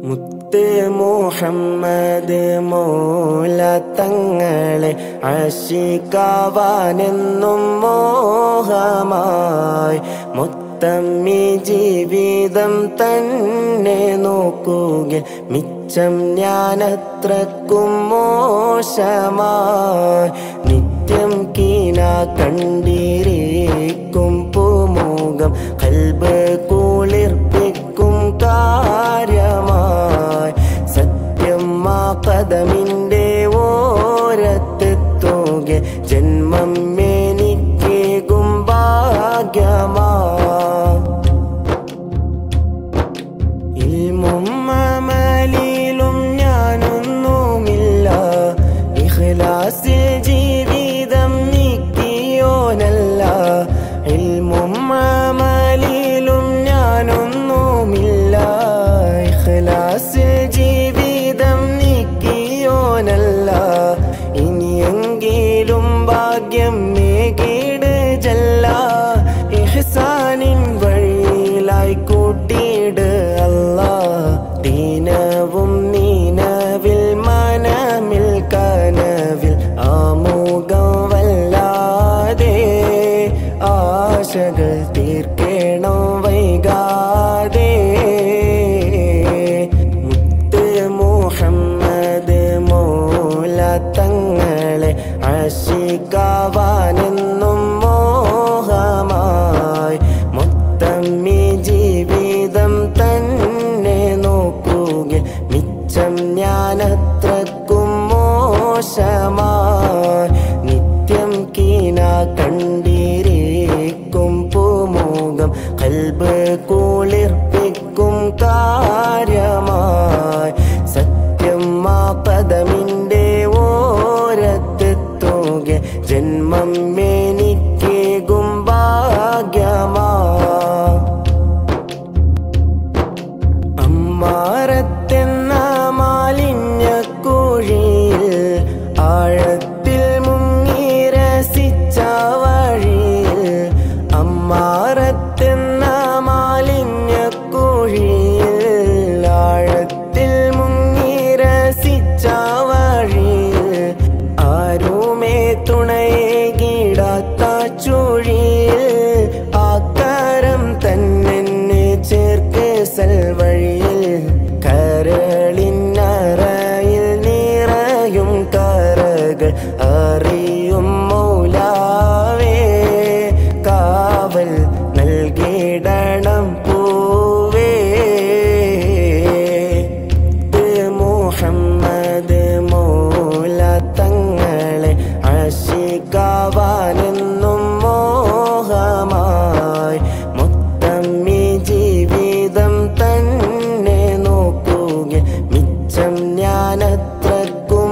മുത്ത് മുഹമ്മദ് മോല തങ്ങളെ അശിക്കാവാനെന്നും മോഹമായി മൊത്തം ഈ ജീവിതം തന്നെ നോക്കുക മിച്ചം ഞാനത്രക്കും മോശമായി നിത്യം കീന കണ്ടിരിക്കും പൂമുഖം കൽബ് കുളിർപ്പിക്കും കാര്യമായി സത്യം ആ പദമിൻ്റെ ഓരത്തെത്തുക ജന്മം എനിക്കേകും ഭാഗ്യമാ ഇൽമും അമലിലും ഞാനൊന്നുമില്ല ഇഖ്ലാസിൽ ജീവിതം നീക്കിയോനല്ല ഇൽമും അമലിലും ഞാനൊന്നുമില്ല ഇഖ്ലാസിൽ ജീവിതം നീക്കിയോനല്ല ഇനിയെങ്കിലും ഭാഗ്യം മേകീട് ജല്ല ഇഹ്സാനിൻ വഴിയിലായി കൂട്ടിയിട് അല്ലാ ദീനവും നീനവിൽ മനമിൽ കനവിൽ ആമുഖം വല്ലാതെ ആശകൾ തീർക്കേണം വൈകാതെ മുത്ത് മുഹമ്മദ് മോല തങ്ങളെ അശിക്കാവാനെന്നും മോഹമായി മൊത്തം ഈ ജീവിതം തന്നെ നോക്കുക മിച്ചം ഞാനത്രക്കും മോശമായി നിത്യം കീന കണ്ടിരിക്കും പൂമുഖം കൽബ് കുളിർപ്പിക്കും കാര്യമായി സത്യം ആ പദമിൻ്റെ ഓരത്തെത്തുക ജന്മം എനിക്കേകും ഭാഗ്യമാ അമ്മാരത്തെന്ന മാലിന്യ കുഴിയിൽ ആഴത്തിൽ മുങ്ങി രസിച്ച വഴിയിൽ അമ്മാരത്തെന്ന മാലിന്യ കുഴിയിൽ ആഴത്തിൽ മുങ്ങി രസിച്ച വഴിയിൽ ആരുമേ തുണയെ കീടാത്ത ചുഴിയിൽ ആക്കാരം തന്നെ ചേർക്ക് സൽവഴിയിൽ കരളിനറയിൽ നിറയും കറകൾ അറിയും മൗലാവേ കാവൽ നൽകിടണം പൂവേ ഇത് മുഹമ്മദ് മോല തങ്ങളെ അശിക്കാവാനെന്നും മോഹമായി മൊത്തം ഈ ജീവിതം തന്നെ നോക്കുക മിച്ചം ഞാനത്രക്കും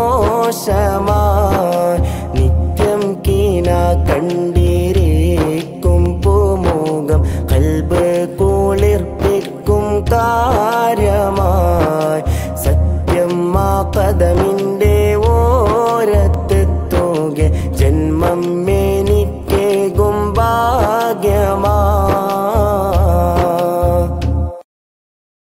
മോശമായി നിത്യം കീന കണ്ടിരിക്കും പൂമുഖം കൽബ് കുളിർപ്പിക്കും കാര്യമായി സത്യം ആ പദമിൻ്റെ ഓരത്തെത്തുക ജന്മം